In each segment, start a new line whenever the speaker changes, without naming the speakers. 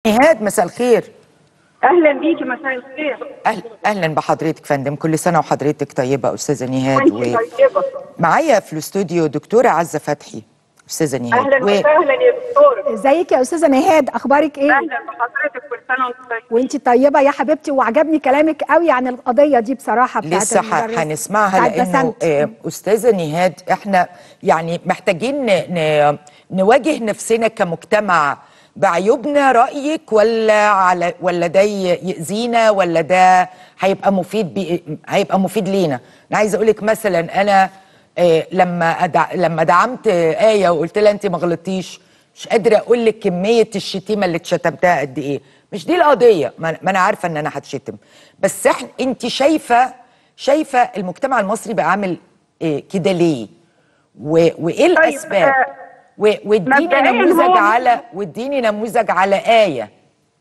نهاد مساء الخير
اهلا بيكي مساء الخير
أهل اهلا بحضرتك فندم كل سنه وحضرتك طيبه استاذه نهاد
وانت طيبه
ومعايا في الاستوديو دكتوره عزه فتحي استاذه نهاد
اهلا وسهلا يا دكتور
ازيك يا استاذه نهاد اخبارك ايه
اهلا بحضرتك كل سنه وانت طيب
وانت طيبه يا حبيبتي وعجبني كلامك قوي عن القضيه دي بصراحه بتاعت
لسه ح-
المدرس
هنسمعها
بتاعت
لانه
بسنت.
آه، استاذه نهاد احنا يعني محتاجين ن- ن- نواجه نفسنا كمجتمع بعيوبنا رايك ولا على ولا ده ي- ياذينا ولا ده هيبقى مفيد بي هيبقى مفيد لينا انا عايزه اقول لك مثلا انا آه، لما أدع لما دعمت آه، ايه وقلت لها انت ما غلطتيش مش قادره اقول لك كميه الشتيمه اللي اتشتمتها قد ايه مش دي القضيه ما ما انا عارفه ان انا هتشتم بس احنا انت شايفه شايفه المجتمع المصري بقى عامل إيه كده ليه و... وايه الاسباب
آه،
و... واديني
مبدئياً
نموذج
هو-
على واديني نموذج على ايه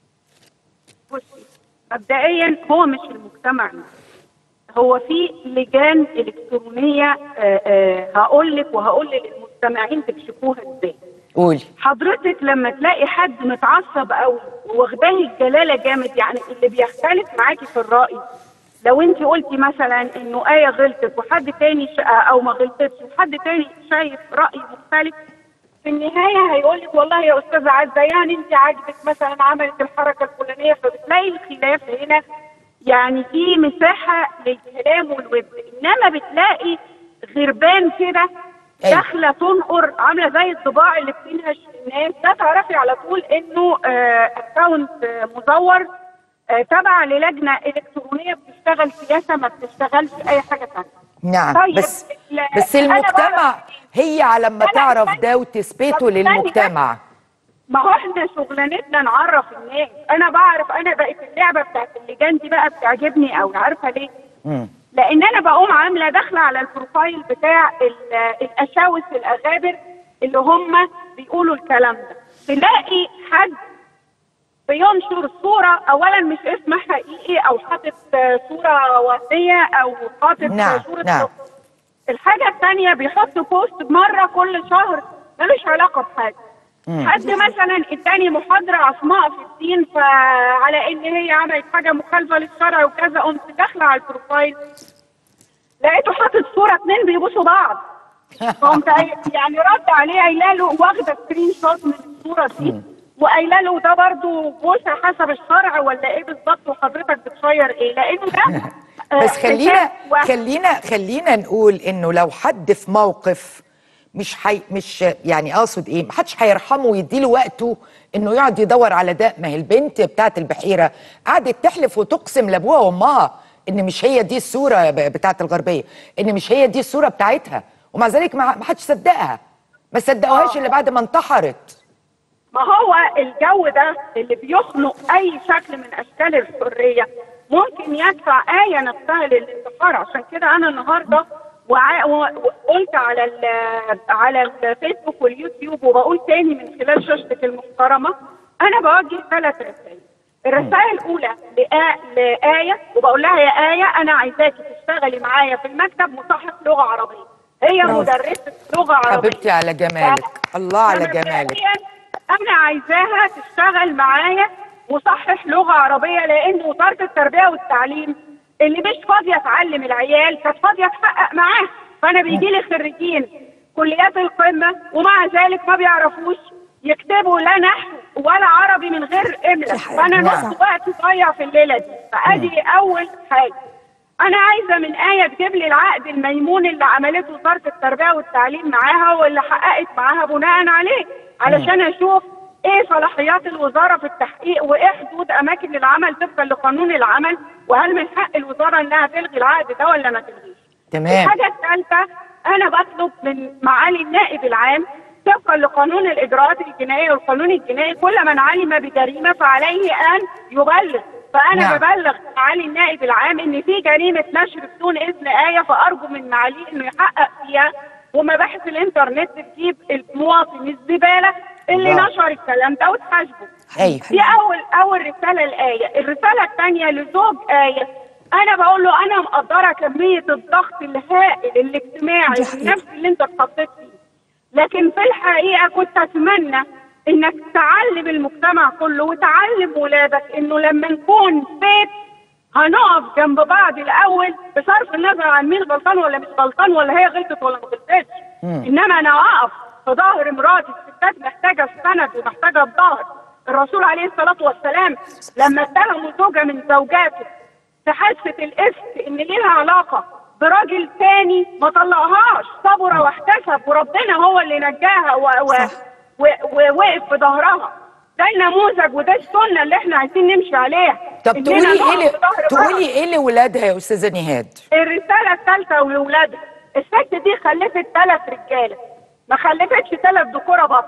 بصي مبدئيا هو مش المجتمع نفسه. هو في لجان الكترونيه آه، آه، هقول لك وهقول للمستمعين تكشفوها ازاي
قولي
حضرتك لما تلاقي حد متعصب قوي واخداه الجلاله جامد يعني اللي بيختلف معاكي في الراي لو انت قلتي مثلا انه ايه غلطت وحد تاني ش... او ما غلطتش وحد تاني شايف راي مختلف في النهايه هيقول لك والله يا استاذه عزه يعني انت عاجبك مثلا عملت الحركه الفلانيه فبتلاقي الخلاف هنا يعني في مساحه للكلام والود انما بتلاقي غربان كده
أيوة.
داخله تنقر عامله زي الطباع اللي بتنهش الناس ده تعرفي على طول انه اكونت مزور آه، تبع للجنه الكترونيه بتشتغل سياسه ما بتشتغلش اي حاجه ثانيه
نعم
طيب،
بس
لا،
بس
أنا
المجتمع
بعرف-
هي على ما
أنا
تعرف
استني.
ده وتثبته
طب استني
للمجتمع
ما هو احنا شغلانتنا نعرف الناس انا بعرف انا بقت اللعبه بتاعت اللجان دي بقى بتعجبني قوي عارفه ليه؟
مم.
لان انا بقوم عامله داخله على البروفايل بتاع ال- الاشاوس الاغابر اللي هم بيقولوا الكلام ده تلاقي حد بينشر صوره اولا مش اسمها حقيقي او حاطط آه، صوره وهميه او حاطط
نعم،
صوره
نعم.
الحاجه الثانيه بيحط بوست مره كل شهر ملوش علاقه بحاجه
مم.
حد مثلا اداني محاضره عصماء في الدين فعلى ان هي عملت حاجه مخالفه للشرع وكذا قمت داخله على البروفايل لقيته حاطط صوره اتنين بيبوسوا بعض قمت قايل- يعني رد عليه قايله له واخده سكرين شوت من الصوره دي وقايله له ده برضو بوسه حسب الشرع ولا ايه بالظبط وحضرتك بتشير ايه لانه ده آه،
بس خلينا
حساب واحد.
خلينا خلينا نقول انه لو حد في موقف مش حي مش يعني اقصد ايه محدش هيرحمه ويديله وقته انه يقعد يدور على ده ما هي البنت بتاعت البحيره قعدت تحلف وتقسم لابوها وامها ان مش هي دي الصوره ب- بتاعت الغربيه ان مش هي دي الصوره بتاعتها ومع ذلك ما ما حدش صدقها ما صدقوهاش الا بعد ما انتحرت
ما هو الجو ده اللي بيخنق اي شكل من اشكال الحريه ممكن يدفع ايه نفسها للانتحار عشان كده انا النهارده وع- وقلت على ال- على الفيسبوك واليوتيوب وبقول تاني من خلال شاشتك المحترمه انا بوجه ثلاث رسائل الرسائل الاولى لآ- لايه وبقول لها يا ايه انا عايزاكي تشتغلي معايا في المكتب مصحح لغه عربيه هي
برافو.
مدرسه لغه عربيه
حبيبتي على جمالك الله على جمالك
فمبدئياً انا عايزاها تشتغل معايا مصحح لغه عربيه لان وزاره التربيه والتعليم اللي مش فاضيه تعلم العيال كانت فاضيه تحقق معاه فانا بيجي لي خريجين كليات القمه ومع ذلك ما بيعرفوش يكتبوا لا نحو ولا عربي من غير املا فانا
نعم.
نص وقتي ضايع في الليله دي فادي اول حاجه انا عايزه من ايه تجيب لي العقد الميمون اللي عملته وزاره التربيه والتعليم معاها واللي حققت معاها بناء عليه علشان اشوف ايه صلاحيات الوزاره في التحقيق وايه حدود اماكن العمل طبقا لقانون العمل وهل من حق الوزاره انها تلغي العقد ده ولا ما تلغيش
تمام
الحاجه الثالثه انا بطلب من معالي النائب العام طبقا لقانون الاجراءات الجنائيه والقانون الجنائي كل من علم بجريمه فعليه ان يبلغ فانا
نعم.
ببلغ معالي النائب العام ان في جريمه نشر بدون اذن ايه فارجو من معاليه انه يحقق فيها ومباحث الانترنت تجيب المواطن الزباله اللي
الله.
نشر الكلام ده وتحاسبه
ايوه
دي اول اول رساله الايه الرساله الثانيه لزوج ايه انا بقول له انا مقدره كميه الضغط الهائل الاجتماعي
دي حقيقة.
النفسي اللي انت اتحطيت فيه لكن في الحقيقه كنت اتمنى انك تعلم المجتمع كله وتعلم ولادك انه لما نكون بيت هنقف جنب بعض الاول بصرف النظر عن مين غلطان ولا مش غلطان ولا هي غلطت ولا ما غلطتش انما انا اقف في ظهر مراتي الستات محتاجه السند ومحتاجه الظهر الرسول عليه الصلاه والسلام لما اتهموا زوجه من زوجاته في حادثه الافك ان ليها علاقه براجل تاني ما طلقهاش صبر واحتسب وربنا هو اللي نجاها و... و...
صح.
و... ووقف في ظهرها ده النموذج وده السنه اللي احنا عايزين نمشي عليها
طب
إننا
تقولي
نقف
ايه ل...
في ظهر
تقولي
بعض.
ايه لاولادها يا استاذه نهاد
الرساله الثالثه لاولادها الست دي خلفت ثلاث رجاله ما خلفتش ثلاث ذكوره بس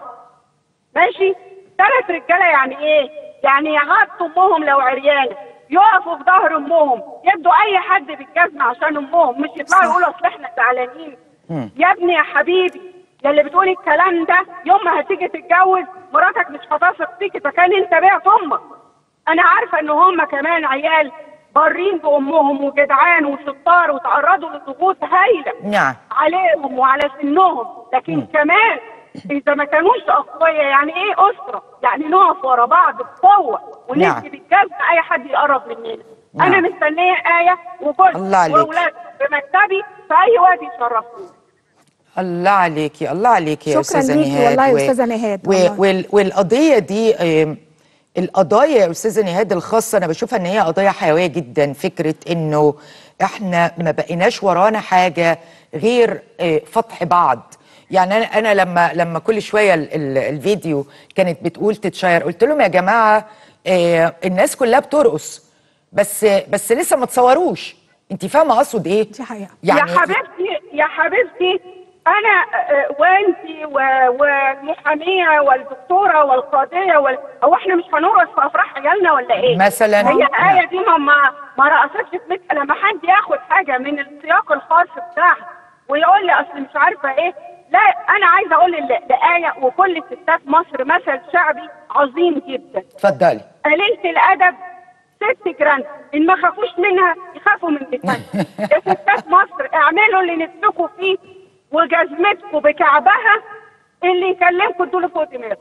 ماشي ثلاث رجاله يعني ايه يعني يغطوا امهم لو عريانه يقفوا في ظهر امهم يدوا اي حد بالجزمه عشان امهم مش يطلعوا
صح.
يقولوا اصل احنا زعلانين يا ابني يا حبيبي يا اللي بتقول الكلام ده يوم ما هتيجي تتجوز مراتك مش هتثق فيك اذا كان انت بعت امك انا عارفه ان هم كمان عيال بارين بامهم وجدعان وشطار وتعرضوا لضغوط هايله
نعم
عليهم وعلى سنهم لكن كمان اذا ما كانوش اقوياء يعني ايه اسره يعني نقف ورا بعض بقوه وندي
نعم.
بالجزم اي حد يقرب مننا
نعم.
انا مستنيه ايه وجوز
الله عليك.
واولاد بمكتبي في اي وقت يشرفوني
الله عليكي الله عليكي يا
شكراً
استاذه
ليكي
نهاد
والله يا أستاذة نهاد،
و...
والله.
وال... والقضيه دي آم، القضايا يا استاذه نهاد الخاصه انا بشوفها ان هي قضيه حيويه جدا فكره انه احنا ما بقيناش ورانا حاجه غير آه، فتح بعض يعني انا انا لما لما كل شويه ال... ال... الفيديو كانت بتقول تتشير قلت لهم يا جماعه آه، الناس كلها بترقص بس بس لسه ما تصوروش انت فاهمه اقصد ايه
دي حقيقة.
يا حبيبتي يا حبيبتي انا آه، وانتي و- والمحاميه والدكتوره والقاضيه وال... هو احنا مش هنرقص في افراح عيالنا ولا ايه؟
مثلاً.
هي
نعم.
الايه دي ما ما, ما رقصتش في مثل لما حد ياخد حاجه من السياق الخاص بتاعها ويقول لي اصل مش عارفه ايه لا انا عايزه اقول ل- لايه وكل ستات مصر مثل شعبي عظيم جدا
اتفضلي
قليلة الأدب ست جراند إن ما خافوش منها يخافوا من لسانها يا ستات مصر اعملوا اللي نفسكم فيه وجزمتكم بكعبها اللي يكلمكم ادوا له فوق دماغه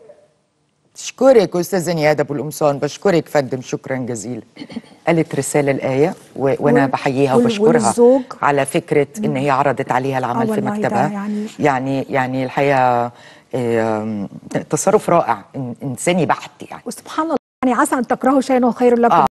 اشكرك استاذه نياد ابو القمصان بشكرك فندم شكرا جزيلا قالت رساله الايه و... وانا
وال-
بحييها
وال-
وبشكرها
والزوج.
على فكره ان هي عرضت عليها العمل
آه
في
والله ده
مكتبها
يعني-
يعني يعني الحقيقه آم، تصرف رائع إن- انساني بحت يعني
وسبحان الله يعني عسى ان تكرهوا شيئا وهو خير لكم
آه.